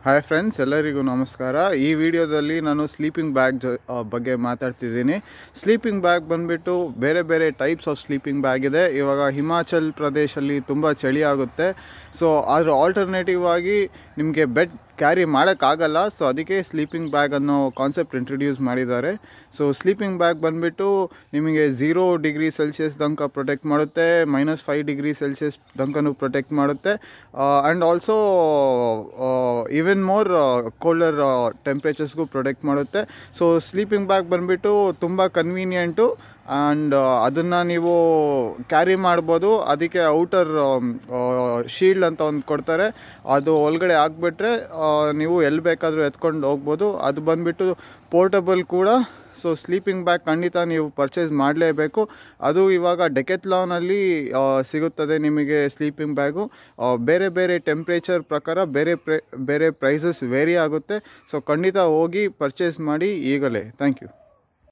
hi friends ಎಲ್ಲರಿಗೂ ನಮಸ್ಕಾರ ಈ ವಿಡಿಯೋದಲ್ಲಿ ನಾನು ಸ್ಲೀಪಿಂಗ್ ಬ್ಯಾಗ್ ಜ ಆ, ಬಗ್ಗೆ ಮಾತಾಡ್ತಿದ್ದೀನಿ ಸ್ಲೀಪಿಂಗ್ ಬ್ಯಾಗ್ ಬಂದ್ಬಿಟ್ಟು ಬೇರೆ ಬೇರೆ ಟೈಪ್ಸ್ ಆಫ್ ಸ್ಲೀಪಿಂಗ್ ಬ್ಯಾಗ್ ಇದೆ ಇವಾಗ ಹಿಮಾಚಲ್ ಪ್ರದೇಶಲ್ಲಿ ತುಂಬ ಚಳಿ ಆಗುತ್ತೆ ಸೊ ಅದ್ರ ಆಲ್ಟರ್ನೇಟಿವ್ ಆಗಿ ನಿಮಗೆ ಬೆಡ್ ಕ್ಯಾರಿ ಮಾಡೋಕ್ಕಾಗಲ್ಲ ಸೊ ಅದಕ್ಕೆ ಸ್ಲೀಪಿಂಗ್ ಬ್ಯಾಗ್ ಅನ್ನೋ ಕಾನ್ಸೆಪ್ಟ್ ಇಂಟ್ರೊಡ್ಯೂಸ್ ಮಾಡಿದ್ದಾರೆ ಸೊ ಸ್ಲೀಪಿಂಗ್ ಬ್ಯಾಗ್ ಬಂದ್ಬಿಟ್ಟು ನಿಮಗೆ ಝೀರೋ ಡಿಗ್ರಿ ಸೆಲ್ಸಿಯಸ್ ತನಕ ಪ್ರೊಟೆಕ್ಟ್ ಮಾಡುತ್ತೆ ಮೈನಸ್ ಫೈವ್ ಡಿಗ್ರಿ ಸೆಲ್ಸಿಯಸ್ ತನಕನೂ ಪ್ರೊಟೆಕ್ಟ್ ಮಾಡುತ್ತೆ and also even more colder ಟೆಂಪ್ರೇಚರ್ಸ್ಗೂ ಪ್ರೊಟೆಕ್ಟ್ ಮಾಡುತ್ತೆ ಸೊ ಸ್ಲೀಪಿಂಗ್ ಬ್ಯಾಗ್ ಬಂದ್ಬಿಟ್ಟು ತುಂಬ ಕನ್ವೀನಿಯೆಂಟು ಆ್ಯಂಡ್ ಅದನ್ನು ನೀವು ಕ್ಯಾರಿ ಮಾಡ್ಬೋದು ಅದಕ್ಕೆ ಔಟರ್ ಶೀಲ್ಡ್ ಅಂತ ಒಂದು ಕೊಡ್ತಾರೆ ಅದು ಒಳಗಡೆ ಹಾಕ್ಬಿಟ್ರೆ ಆ, ನೀವು ಎಲ್ಲಿ ಬೇಕಾದರೂ ಎತ್ಕೊಂಡು ಹೋಗ್ಬೋದು ಅದು ಬಂದ್ಬಿಟ್ಟು ಪೋರ್ಟಬಲ್ ಕೂಡ ಸೊ ಸ್ಲೀಪಿಂಗ್ ಬ್ಯಾಗ್ ಖಂಡಿತ ನೀವು ಪರ್ಚೇಸ್ ಮಾಡಲೇಬೇಕು ಅದು ಇವಾಗ ಡೆಕೆತ್ಲಾನಲ್ಲಿ ಸಿಗುತ್ತದೆ ನಿಮಗೆ ಸ್ಲೀಪಿಂಗ್ ಬ್ಯಾಗು ಬೇರೆ ಬೇರೆ ಟೆಂಪ್ರೇಚರ್ ಪ್ರಕಾರ ಬೇರೆ ಪ್ರೇ ಬೇರೆ ಪ್ರೈಸಸ್ ವೇರಿ ಆಗುತ್ತೆ ಸೊ ಖಂಡಿತ ಹೋಗಿ ಪರ್ಚೇಸ್ ಮಾಡಿ ಈಗಲೇ ಥ್ಯಾಂಕ್ ಯು